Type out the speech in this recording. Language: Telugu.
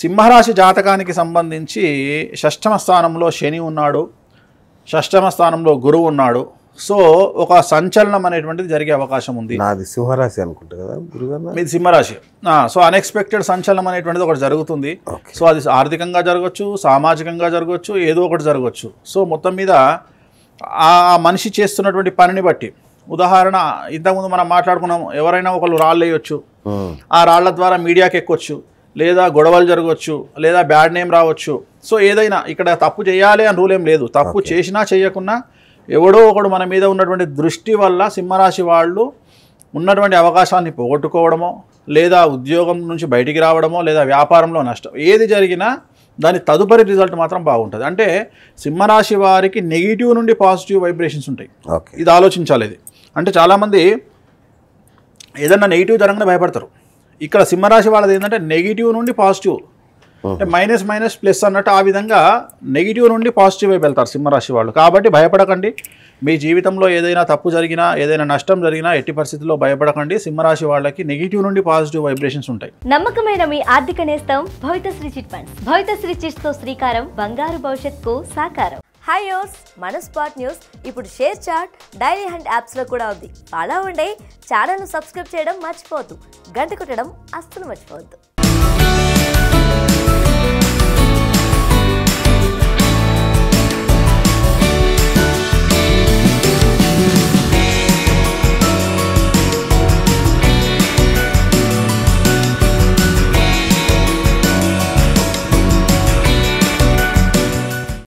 సింహరాశి జాతకానికి సంబంధించి షష్టమ స్థానంలో శని ఉన్నాడు షష్టమ స్థానంలో గురువు ఉన్నాడు సో ఒక సంచలనం అనేటువంటిది జరిగే అవకాశం ఉంది నాది సింహరాశి అనుకుంటా కదా గురుగారు నాది? మీది సింహరాశి ఆ, సో అన్ఎక్స్పెక్టెడ్ సంచలనం అనేటువంటిది ఒకటి జరుగుతుంది ఓకే సో అది ఆర్థికంగా జరగవచ్చు సామాజికంగా జరగవచ్చు ఏదో ఒకటి జరగవచ్చు సో మొత్తం మీద ఆ ఆ మనిషి చేస్తున్నటువంటి పనిని బట్టి ఉదాహరణ ఇంతకుముందు మనం మాట్లాడుకున్నాం ఎవరైనా ఒకళ్ళు రాళ్ళు వేయొచ్చు ఉమ్, ఆ రాళ్ల ద్వారా మీడియాకి ఎక్కొచ్చు లేదా గొడవలు జరగవచ్చు లేదా బ్యాడ్ నేమ్ రావచ్చు సో ఏదైనా ఇక్కడ తప్పు చేయాలి అని రూల్ ఏం లేదు తప్పు చేసినా చేయకున్నా ఎవడో ఒకడు మన మీద ఉన్నటువంటి దృష్టి వల్ల సింహరాశి వాళ్ళు ఉన్నటువంటి అవకాశాన్ని పోగొట్టుకోవడమో లేదా ఉద్యోగం నుంచి బయటికి రావడమో లేదా వ్యాపారంలో నష్టం ఏది జరిగినా దాని తదుపరి రిజల్ట్ మాత్రం బాగుంటుంది అంటే సింహరాశి వారికి నెగిటివ్ నుండి పాజిటివ్ వైబ్రేషన్స్ ఉంటాయి ఓకే ఇది ఆలోచించాలి ఇది అంటే చాలామంది ఏదన్నా నెగిటివ్ జరగగానే భయపడతారు ఇక్కడ సింహరాశి వాళ్ళది ఏంటంటే నెగిటివ్ నుండి పాజిటివ్ అంటే మైనస్ మైనస్ ప్లస్ అన్నట్టు ఆ విధంగా నెగిటివ్ నుండి పాజిటివ్ వైపు వెళ్తారు సింహరాశి వాళ్ళు కాబట్టి భయపడకండి మీ జీవితంలో ఏదైనా తప్పు జరిగినా ఏదైనా నష్టం జరిగినా ఎట్టి పరిస్థితుల్లో భయపడకండి సింహరాశి వాళ్ళకి నెగిటివ్ నుండి పాజిటివ్ వైబ్రేషన్స్ ఉంటాయి నమ్మకమైన మీ ఆర్థిక నేస్తం Bhavithasri chit funds Bhavithasri chits తో శ్రీకారం బంగారు భవిష్యత్తుకు సాకారం హాయ్ యోస్ మన స్పాట్ న్యూస్ ఇప్పుడు షేర్ చాట్ డైలీ హండ్ యాప్స్లో కూడా ఉంది అలా ఉండే ఛానల్ను సబ్స్క్రైబ్ చేయడం మర్చిపోవద్దు గంట కొట్టడం అస్సలు మర్చిపోవద్దు